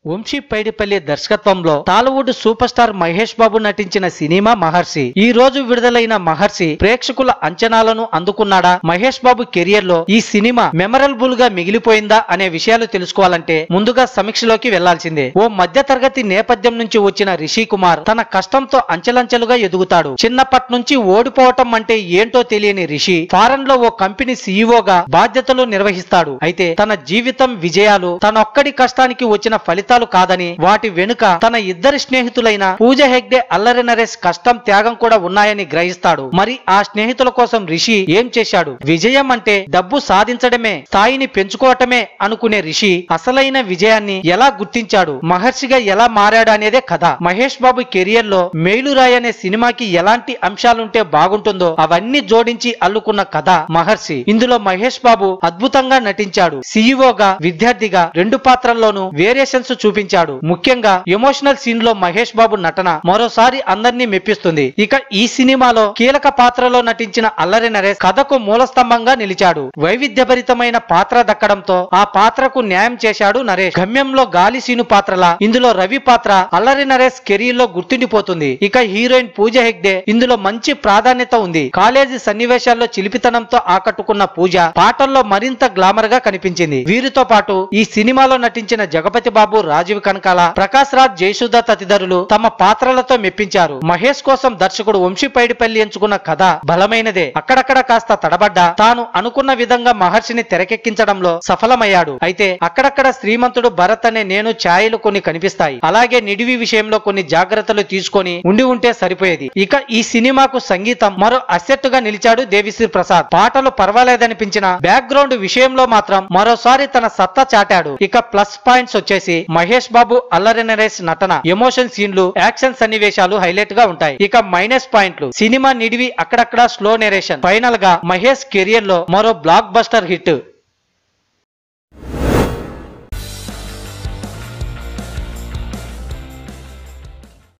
వంశీ పైడిపల్లి దర్శకత్వంలో Tollywood super star Mahesh Babu నటించిన సినిమా మహర్షి ఈ రోజు విడుదలైన మహర్షి ప్రేక్షకుల అంచనాలను అందుకున్నాడా మహేష్ బాబు కెరియర్ లో ఈ సినిమా మెమరబుల్ గా మిగిలిపోయిందా అనే విషయాలు తెలుసుకోవాలంటే ముందుగా సమీక్షలోకి వెళ్లాల్సిందే ఓ మధ్య తరగతి నేపథ్యం నుంచి వచ్చిన రిషి కుమార్ తన కష్టంతో అంచెలంచెలుగా ఎదుగుతాడు చిన్నప్పటి నుంచి ఓడిపోవటం అంటే ఏంటో తెలియని రిషి ఫారెన్ లో ఓ కంపెనీ సీఈఓగా బాధ్యతలు నిర్వహిస్తాడు అయితే తన జీవితం విజయాలు తనొక్కడి కష్టానికి వచ్చిన ఫలితాలు కాదని వాటి వెనుక తన ఇద్దరి స్నేహితులైన పూజ హెగ్డే అల్లరి నరేష్ కష్టం త్యాగం కూడా ఉన్నాయని గ్రహిస్తాడు మరి ఆ స్నేహితుల కోసం రిషి ఏం చేశాడు విజయం అంటే డబ్బు సాధించడమే స్థాయిని పెంచుకోవటమే అనుకునే రిషి అసలైన విజయాన్ని ఎలా గుర్తించాడు మహర్షిగా ఎలా మారాడు అనేదే కథ మహేష్ బాబు కెరియర్ లో మేలురాయ్ అనే సినిమాకి ఎలాంటి అంశాలుంటే బాగుంటుందో అవన్నీ జోడించి అల్లుకున్న కథ మహర్షి ఇందులో మహేష్ బాబు అద్భుతంగా నటించాడు సీఈఓగా విద్యార్థిగా రెండు పాత్రల్లోనూ వేరియేషన్స్ చూపించాడు ముఖ్యంగా ఎమోషనల్ సీన్ లో మహేష్ బాబు నటన మరోసారి అందరినీ మెప్పిస్తుంది ఇక ఈ సినిమాలో కీలక పాత్రలో నటించిన అల్లరి నరేష్ కథకు మూలస్తంభంగా నిలిచాడు వైవిధ్యభరితమైన పాత్ర దక్కడంతో ఆ పాత్రకు న్యాయం చేశాడు నరేష్ గమ్యంలో గాలి సీను పాత్రలా ఇందులో రవి పాత్ర అల్లరి నరేష్ కెరీర్ లో గుర్తుండిపోతుంది ఇక హీరోయిన్ పూజ హెగ్డే ఇందులో మంచి ప్రాధాన్యత ఉంది కాలేజీ సన్నివేశాల్లో చిలిపితనంతో ఆకట్టుకున్న పూజ పాటల్లో మరింత గ్లామర్ గా కనిపించింది వీరితో పాటు ఈ సినిమాలో నటించిన జగపతి బాబు రాజీవ్ కనకాల ప్రకాశ్ రాజ్ జయసుధ తదితరులు తమ పాత్రలతో మెప్పించారు మహేష్ కోసం దర్శకుడు వంశీ పైడిపల్లి ఎంచుకున్న కథ బలమైనదే అక్కడక్కడ కాస్త తడబడ్డా తాను అనుకున్న విధంగా మహర్షిని తెరకెక్కించడంలో సఫలమయ్యాడు అయితే అక్కడక్కడ శ్రీమంతుడు భరత్ అనే నేను ఛాయలు కొన్ని కనిపిస్తాయి అలాగే నిడివి విషయంలో కొన్ని జాగ్రత్తలు తీసుకొని ఉండి ఉంటే సరిపోయేది ఇక ఈ సినిమాకు సంగీతం మరో అసెట్ గా నిలిచాడు దేవిశ్రీ ప్రసాద్ పాటలు పర్వాలేదనిపించిన బ్యాక్గ్రౌండ్ విషయంలో మాత్రం మరోసారి తన సత్తా చాటాడు ఇక ప్లస్ పాయింట్స్ వచ్చేసి మహేష్ బాబు అల్లరి నరేష్ నటన ఎమోషన్ సీన్లు యాక్షన్ సన్నివేశాలు హైలైట్ గా ఉంటాయి ఇక మైనస్ పాయింట్లు సినిమా నిడివి అక్కడక్కడ స్లో నెరేషన్ ఫైనల్ గా మహేష్ కెరియర్ లో మరో బ్లాక్ బస్టర్ హిట్